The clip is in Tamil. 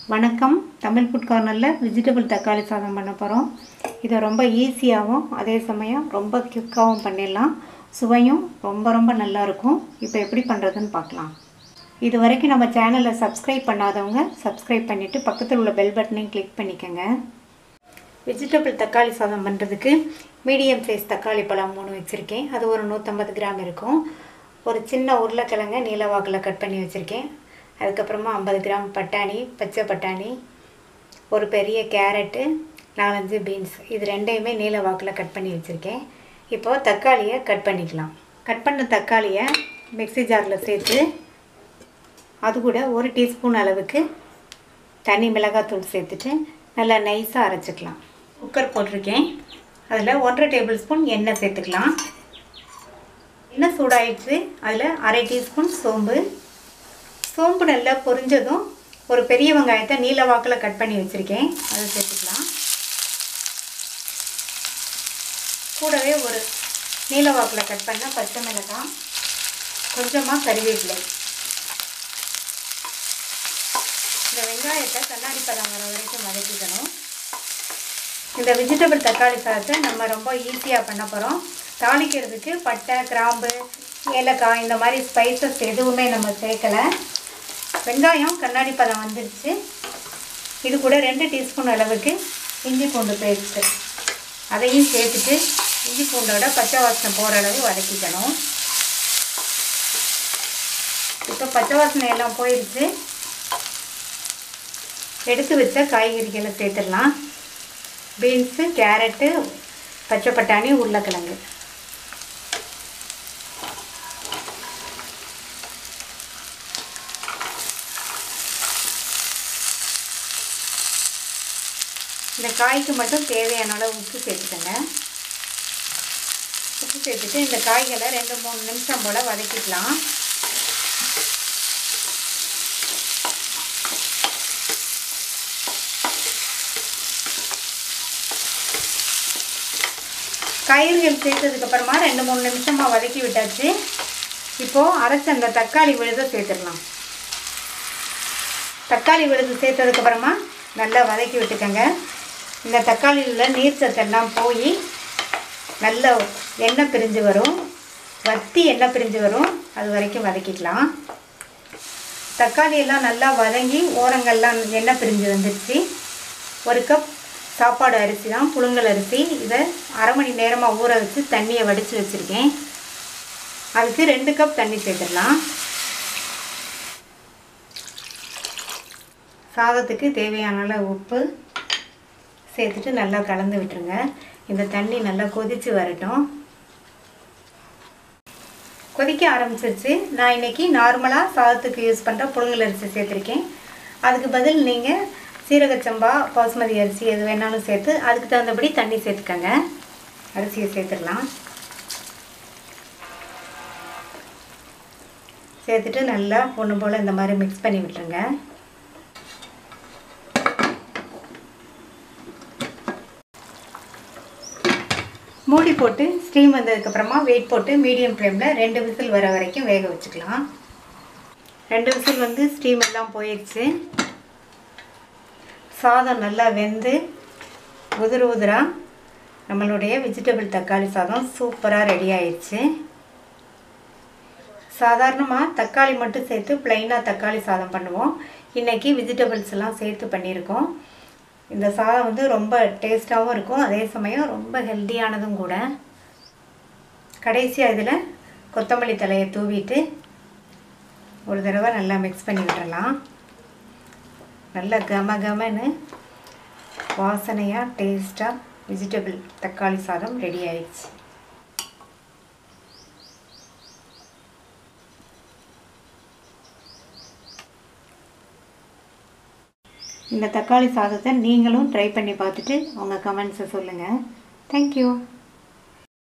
வணக்கம் தமிழ் ஃபுட் கார்னரில் வெஜிடபிள் தக்காளி சாதம் பண்ண போகிறோம் இதை ரொம்ப ஈஸியாகவும் அதே சமயம் ரொம்ப குயிக்காகவும் பண்ணிடலாம் சுவையும் ரொம்ப ரொம்ப நல்லா இருக்கும் இப்போ எப்படி பண்ணுறதுன்னு பார்க்கலாம் இது வரைக்கும் நம்ம சேனலை சப்ஸ்கிரைப் பண்ணாதவங்க சப்ஸ்கிரைப் பண்ணிவிட்டு பக்கத்தில் உள்ள பெல் பட்டனையும் கிளிக் பண்ணிக்கோங்க வெஜிடபிள் தக்காளி சாதம் பண்ணுறதுக்கு மீடியம் சைஸ் தக்காளி பழம் மூணு வச்சுருக்கேன் அது ஒரு நூற்றம்பது கிராம் இருக்கும் ஒரு சின்ன உருளைக்கிழங்க நீலவாக்கில் கட் பண்ணி வச்சுருக்கேன் அதுக்கப்புறமா ஐம்பது கிராம் பட்டாணி பச்சை பட்டாணி ஒரு பெரிய கேரட்டு நாலஞ்சு பீன்ஸ் இது ரெண்டையுமே நீல வாக்கில் கட் பண்ணி வச்சுருக்கேன் இப்போது தக்காளியை கட் பண்ணிக்கலாம் கட் பண்ண தக்காளியை மிக்ஸி ஜாரில் சேர்த்து அது கூட ஒரு டீஸ்பூன் அளவுக்கு தனி மிளகாத்தூள் சேர்த்துட்டு நல்லா நைஸாக அரைச்சிக்கலாம் குக்கர் போட்டிருக்கேன் அதில் ஒன்றரை டேபிள் ஸ்பூன் எண்ணெய் சேர்த்துக்கலாம் எண்ணெய் சூடாயிடுச்சு அதில் அரை டீஸ்பூன் சோம்பு சோம்பு நல்லா பொரிஞ்சதும் ஒரு பெரிய வெங்காயத்தை நீல வாக்கில் கட் பண்ணி வச்சுருக்கேன் அதை சேர்த்துக்கலாம் கூடவே ஒரு நீல வாக்கில் கட் பண்ண பச்சை மிளகாய் கொஞ்சமாக கறிவேப்பிலை இந்த வெங்காயத்தை கண்ணாடி பழம் வர வரைக்கும் வதக்கிக்கணும் இந்த வெஜிடபிள் தக்காளி சாதத்தை நம்ம ரொம்ப ஈஸியாக பண்ண போகிறோம் தாளிக்கிறதுக்கு பட்டை கிராம்பு ஏலக்காய் இந்த மாதிரி ஸ்பைசஸ் எதுவுமே நம்ம சேர்க்கலை வெங்காயம் கண்ணாடி பழம் வந்துருச்சு இது கூட ரெண்டு டீஸ்பூன் அளவுக்கு இஞ்சி பூண்டு பேஸ்ட்டு அதையும் சேர்த்துட்டு இஞ்சி பூண்டோட பச்சை வாசனை போகிற அளவு வதக்கிக்கணும் இப்போ பச்சை வாசனை எல்லாம் போயிடுச்சு எடுத்து வச்ச காய்கறிகளை சேர்த்துடலாம் பீன்ஸு கேரட்டு பச்சை பட்டாணி உருளைக்கிழங்கு இந்த காய்க்கு மட்டும் தேவையான அளவு உப்பு சேர்த்துக்கோங்க உப்பு சேர்த்துட்டு இந்த காய்களை ரெண்டு மூணு நிமிஷம் போல் வதக்கிக்கலாம் காய்கறிகள் சேர்த்ததுக்கப்புறமா ரெண்டு மூணு நிமிஷமாக வதக்கி விட்டாச்சு இப்போது அரைச்ச அந்த தக்காளி விழுதை சேர்த்துடலாம் தக்காளி விழுது சேர்த்ததுக்கப்புறமா நல்லா வதக்கி விட்டுக்கோங்க இந்த தக்காளியில் நீர் சத்தெல்லாம் போய் நல்ல எண்ணெய் பிரிஞ்சு வரும் வத்தி எண்ணெய் பிரிஞ்சு வரும் அது வரைக்கும் வதக்கிக்கலாம் தக்காளி எல்லாம் நல்லா வதங்கி ஓரங்கள்லாம் எண்ணெய் பிரிஞ்சு வந்துடுச்சு ஒரு கப் சாப்பாடு அரிசி தான் புழுங்கல் அரிசி இதை அரை மணி நேரமாக ஊற வச்சு தண்ணியை வடித்து வச்சுருக்கேன் அதுக்கு ரெண்டு கப் தண்ணி சேர்த்துடலாம் சாதத்துக்கு தேவையான அளவு உப்பு சேர்த்துட்டு நல்லா கலந்து விட்டுருங்க இந்த தண்ணி நல்லா கொதித்து வரட்டும் கொதிக்க ஆரம்பிச்சிருச்சு நான் இன்றைக்கி நார்மலாக சாதத்துக்கு யூஸ் பண்ணுற புழுங்கல் அரிசி சேர்த்துருக்கேன் அதுக்கு பதில் நீங்கள் சீரகச்சம்பா பாசுமதி அரிசி எது வேணாலும் சேர்த்து அதுக்கு தகுந்தபடி தண்ணி சேர்த்துக்கங்க அரிசியை சேர்த்துடலாம் சேர்த்துட்டு நல்லா ஒன்று போல் இந்த மாதிரி மிக்ஸ் பண்ணி விட்டுருங்க மூடி போட்டு ஸ்டீம் வந்ததுக்கப்புறமா வெயிட் போட்டு மீடியம் ஃப்ளேமில் ரெண்டு விசில் வர வரைக்கும் வேக வச்சுக்கலாம் ரெண்டு விசில் வந்து ஸ்டீம் எல்லாம் போயிடுச்சு சாதம் நல்லா வெந்து உதிர உதிராக நம்மளுடைய வெஜிடபிள் தக்காளி சாதம் சூப்பராக ரெடி ஆயிடுச்சு சாதாரணமாக தக்காளி மட்டும் சேர்த்து ப்ளைனாக தக்காளி சாதம் பண்ணுவோம் இன்றைக்கி வெஜிடபிள்ஸ் எல்லாம் சேர்த்து பண்ணியிருக்கோம் இந்த சாதம் வந்து ரொம்ப டேஸ்ட்டாகவும் இருக்கும் அதே சமயம் ரொம்ப ஹெல்த்தியானதும் கூட கடைசியாக இதில் கொத்தமல்லி தலையை தூவிட்டு ஒரு தடவை நல்லா மிக்ஸ் பண்ணி விட்டுறலாம் நல்லா கம கமன்னு வாசனையாக டேஸ்ட்டாக வெஜிடபிள் தக்காளி சாதம் ரெடி ஆயிடுச்சு இந்த தக்காளி சாதத்தை நீங்களும் ட்ரை பண்ணி பார்த்துட்டு உங்கள் கமெண்ட்ஸை சொல்லுங்கள் தேங்க்யூ